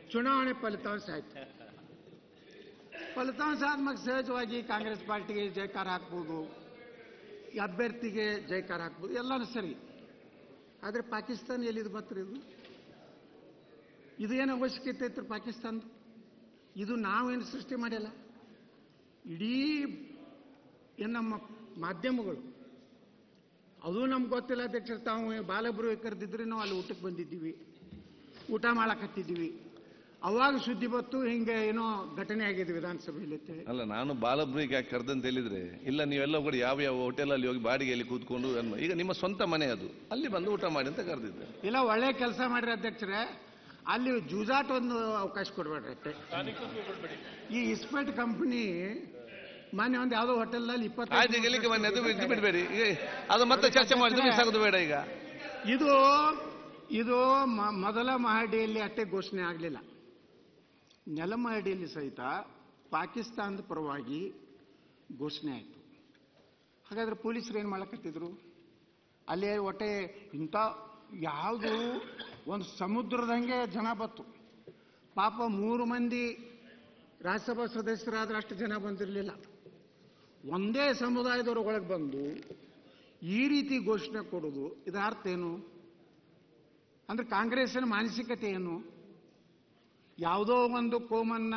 ಚುನಾವಣೆ ಫಲಿತಾಂಶ ಆಯ್ತು ಫಲಿತಾಂಶ ಆದ್ಮೇಲೆ ಸಹಜವಾಗಿ ಕಾಂಗ್ರೆಸ್ ಪಾರ್ಟಿಗೆ ಜಯಕಾರ ಹಾಕ್ಬೋದು ಈ ಅಭ್ಯರ್ಥಿಗೆ ಜಯಕಾರ ಹಾಕ್ಬೋದು ಎಲ್ಲನೂ ಸರಿ ಆದರೆ ಪಾಕಿಸ್ತಾನ ಎಲ್ಲಿದು ಬತ್ರಿ ಇದು ಇದು ಏನು ಅವಶ್ಯಕತೆ ಐತ್ರಿ ಪಾಕಿಸ್ತಾನದ ಇದು ನಾವೇನು ಸೃಷ್ಟಿ ಮಾಡಿಲ್ಲ ಇಡೀ ಏನು ನಮ್ಮ ಮಾಧ್ಯಮಗಳು ಅದು ನಮ್ಗೆ ಗೊತ್ತಿಲ್ಲ ಅಧ್ಯಕ್ಷರು ತಾವು ಬಾಲಬ್ರು ಕರೆದಿದ್ರೆ ನಾವು ಅಲ್ಲಿ ಊಟಕ್ಕೆ ಬಂದಿದ್ದೀವಿ ಊಟ ಮಾಡಕತ್ತಿದ್ದೀವಿ ಅವಾಗ ಸುದ್ದಿ ಬತ್ತು ಹಿಂಗೆ ಏನೋ ಘಟನೆ ಆಗಿದೆ ವಿಧಾನಸಭೆಯಲ್ಲಿ ಅಂತ ಹೇಳಿ ಅಲ್ಲ ನಾನು ಬಾಲಬ್ರಿಗೆ ಯಾಕೆ ಕರೆದಂತ ಹೇಳಿದ್ರೆ ಇಲ್ಲ ನೀವೆಲ್ಲ ಕೂಡ ಯಾವ ಯಾವ ಹೋಟೆಲಲ್ಲಿ ಹೋಗಿ ಬಾಡಿಗೆಯಲ್ಲಿ ಕೂತ್ಕೊಂಡು ಅನ್ಮ- ಈಗ ನಿಮ್ಮ ಸ್ವಂತ ಮನೆ ಅದು ಅಲ್ಲಿ ಬಂದು ಊಟ ಮಾಡಿ ಅಂತ ಕರೆದಿದ್ದೆ ಇಲ್ಲ ಒಳ್ಳೆ ಕೆಲಸ ಮಾಡ್ರಿ ಅಧ್ಯಕ್ಷರೇ ಅಲ್ಲಿ ಜೂಜಾಟ್ ಒಂದು ಅವಕಾಶ ಕೊಡ್ಬೇಡ್ರಿ ಅಷ್ಟೇ ಈ ಇಸ್ಪೇಟ್ ಕಂಪನಿ ಮೊನ್ನೆ ಒಂದು ಯಾವುದೋ ಹೋಟೆಲ್ನಲ್ಲಿ ಆಯ್ತು ಈಗ ಇಲ್ಲಿಗೆ ಬನ್ನಿ ಅದು ಇದು ಬಿಡಬೇಡಿ ಈಗ ಅದು ಮತ್ತೆ ಚರ್ಚೆ ಮಾಡಿದ್ರೆ ಬಿಸಾಕೋದು ಬೇಡ ಈಗ ಇದು ಇದು ಮ- ಮೊದಲ ಮಹಡಿಯಲ್ಲಿ ಅಷ್ಟೇ ಘೋಷಣೆ ಆಗಲಿಲ್ಲ ನೆಲಮಹಡಿಯಲ್ಲಿ ಸಹಿತ ಪಾಕಿಸ್ತಾನದ ಪರವಾಗಿ ಘೋಷಣೆ ಆಯಿತು ಹಾಗಾದ್ರೆ ಪೊಲೀಸರು ಏನು ಮಾಡಕತ್ತಿದ್ರು ಅಲ್ಲೇ ಒಟ್ಟೆ ಇಂಥ ಯಾವುದು ಒಂದು ಸಮುದ್ರದಂಗೆ ಜನ ಬತ್ತು ಪಾಪ ಮೂರು ಮಂದಿ ರಾಜ್ಯಸಭಾ ಸದಸ್ಯರಾದ್ರೆ ಅಷ್ಟು ಜನ ಬಂದಿರಲಿಲ್ಲ ಒಂದೇ ಸಮುದಾಯದವರು ಒಳಗೆ ಬಂದು ಈ ರೀತಿ ಘೋಷಣೆ ಕೊಡೋದು ಇದರ ಅರ್ಥ ಏನು ಅಂದ್ರೆ ಕಾಂಗ್ರೆಸ್ಸಿನ ಮಾನಸಿಕತೆ ಏನು ಯಾವುದೋ ಒಂದು ಕೋಮನ್ನ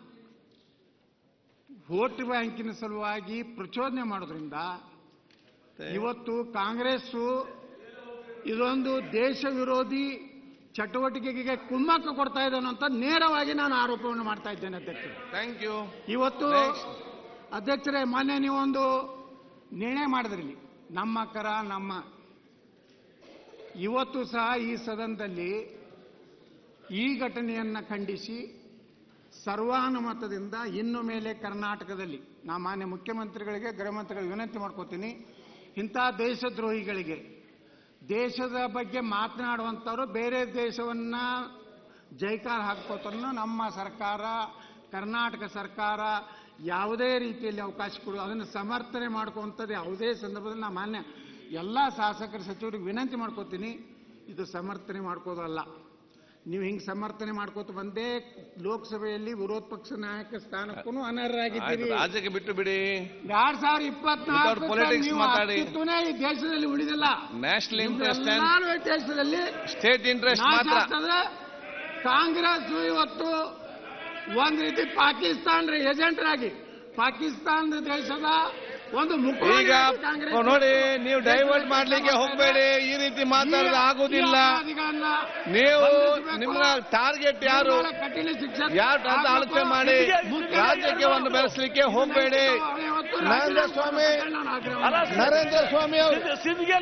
ವೋಟ್ ಬ್ಯಾಂಕಿನ ಸಲುವಾಗಿ ಪ್ರಚೋದನೆ ಮಾಡೋದ್ರಿಂದ ಇವತ್ತು ಕಾಂಗ್ರೆಸ್ಸು ಇದೊಂದು ದೇಶ ವಿರೋಧಿ ಚಟುವಟಿಕೆಗೆ ಕುಮ್ಮಕ್ಕ ಕೊಡ್ತಾ ಇದೆ ಅಂತ ನೇರವಾಗಿ ನಾನು ಆರೋಪವನ್ನು ಮಾಡ್ತಾ ಇದ್ದೇನೆ ಅಧ್ಯಕ್ಷರು ಥ್ಯಾಂಕ್ ಯು ಇವತ್ತು Next. ಅಧ್ಯಕ್ಷರೇ ಮೊನ್ನೆ ನೀವೊಂದು ನಿರ್ಣಯ ಮಾಡಿದ್ರಿ ಇಲ್ಲಿ. ನಮ್ಮ ಕರ ನಮ್ಮ ಇವತ್ತು ಸಹ ಈ ಸದನದಲ್ಲಿ ಈ ಘಟನೆಯನ್ನ ಖಂಡಿಸಿ ಸರ್ವಾನುಮತದಿಂದ ಇನ್ನು ಮೇಲೆ ಕರ್ನಾಟಕದಲ್ಲಿ ನಾ ಮಾನ್ಯ ಮುಖ್ಯಮಂತ್ರಿಗಳಿಗೆ ಗೃಹ ಮಂತ್ರಿಗಳಿಗೆ ವಿನಂತಿ ಮಾಡ್ಕೋತೀನಿ ಇಂಥ ದೇಶದ್ರೋಹಿಗಳಿಗೆ ದೇಶದ ಬಗ್ಗೆ ಮಾತನಾಡುವಂಥವ್ರು ಬೇರೆ ದೇಶವನ್ನ ಜೈಕಾರ ಹಾಕ್ಕೋತನ್ನು ನಮ್ಮ ಸರ್ಕಾರ ಕರ್ನಾಟಕ ಸರ್ಕಾರ ಯಾವುದೇ ರೀತಿಯಲ್ಲಿ ಅವಕಾಶ ಕೊಡು ಅದನ್ನು ಸಮರ್ಥನೆ ಮಾಡ್ಕೊಂಥದ್ದು ಯಾವುದೇ ಸಂದರ್ಭದಲ್ಲಿ ನಾ ಮಾನ್ಯ ಎಲ್ಲ ಶಾಸಕರ ಸಚಿವರಿಗೆ ವಿನಂತಿ ಮಾಡ್ಕೋತೀನಿ ಇದು ಸಮರ್ಥನೆ ಮಾಡ್ಕೋದಲ್ಲ ನೀವು ಹಿಂಗೆ ಸಮರ್ಥನೆ ಮಾಡ್ಕೋತ ಬಂದೇ ಲೋಕಸಭೆಯಲ್ಲಿ ವಿರೋಧ ಪಕ್ಷ ನಾಯಕ ಸ್ಥಾನಕ್ಕೂ ಆಯ್ತು ಅನರ್ಹರಾಗಿದ್ದೀರಿ ರಾಜ್ಯಕ್ಕೆ ಬಿಟ್ಟು ಬಿಡಿ ಎರಡ್ ಸಾವಿರ ಇಪ್ಪತ್ನಾಲ್ಕು Without politics ಮಾತಾಡಿ. ಈ ದೇಶದಲ್ಲಿ ಉಳಿದಿಲ್ಲ ನ್ಯಾಷನಲ್ ಇಂಟ್ರೆಸ್ಟ್ ಅಂಡ್ ಎಲ್ಲಾನು ಈ ದೇಶದಲ್ಲಿ ಸ್ಟೇಟ್ ಇಂಟ್ರೆಸ್ಟ್ ನಾಶ ಮಾತ್ರ ಆಗ್ತದೆ ಕಾಂಗ್ರೆಸ್ ಇವತ್ತು ಒಂದ್ ರೀತಿ ಪಾಕಿಸ್ತಾನ ಏಜೆಂಟ್ರಾಗಿ ಪಾಕಿಸ್ತಾನದ ದೇಶದ ಒಂದು ಮುಖ ಈಗ ನೋಡಿ ನೀವು ಡೈವರ್ಟ್ ಮಾಡ್ಲಿಕ್ಕೆ ಹೋಗಬೇಡಿ ಈ ರೀತಿ ಮಾತಾಡಿದ್ರೆ ಆಗುದಿಲ್ಲ ನೀವು ನಿಮ್ಮ ಟಾರ್ಗೆಟ್ ಯಾರು ಕಠಿಣ ಶಿಕ್ಷೆ ಯಾರು ಅಂತ ಆಲೋಚನೆ ಮಾಡಿ ರಾಜ್ಯಕ್ಕೆ ಒಂದು ಬೆಳೆಸಲಿಕ್ಕೆ ಹೋಗಬೇಡಿ ನರೇಂದ್ರ ಸ್ವಾಮಿ ನರೇಂದ್ರ ಸ್ವಾಮಿ ಅವರು